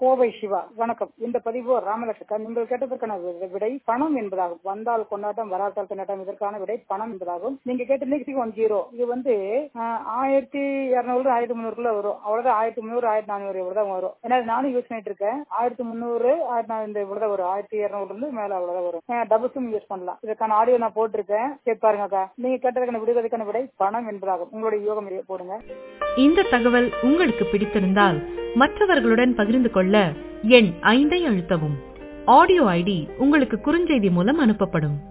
கோவை சிவா வணக்கம் இந்த பதிவு ராமலட்சுமி நீங்கள் கேட்டதற்கான வி- விடை பணம் என்பதாகும் வந்தால் கொண்டாட்டம் வராத்தால் கொண்டாட்டம் இதற்கான விடை பணம் என்பதாகும் நீங்க கேட்ட சிக்ஸ் ஒன் ஜீரோ இது வந்து ஆஹ், ஆயிரத்தி இருநூறு ஆயிரத்தி முந்நூறுக்குள்ள வரும் அவ்வளவுதான் ஆயிரத்தி முந்நூறு ஆயிரத்தி நானூறு இவ்வளவுதான் வரும் ஏன்னா இது நானும் யூஸ் பண்ணிட்டு இருக்கேன் ஆயிரத்தி முந்நூறு ஆயிரத்தி நானூறு இந்த இவ்வளவுதான் வரும் ஆயிரத்தி இருநூறுல இருந்து மேல அவ்வளவுதான் வரும் டபுள் சிம் யூஸ் பண்ணலாம் இதற்கான ஆடியோ நான் போட்டிருக்கேன் சரி பாருங்கக்கா நீங்க கேட்டதுக்கான விடுவதற்கான விடை பணம் என்பதாகும் உங்களுடைய யோகம் இதை போடுங்க இந்த தகவல் உங்களுக்கு பிடித்திருந்தால் மற்றவர்களுடன் பகிர்ந்து கொள்ள எண் ஐந்தை அழுத்தவும் ஆடியோ ஐடி உங்களுக்கு குறுஞ்செய்தி மூலம் அனுப்பப்படும்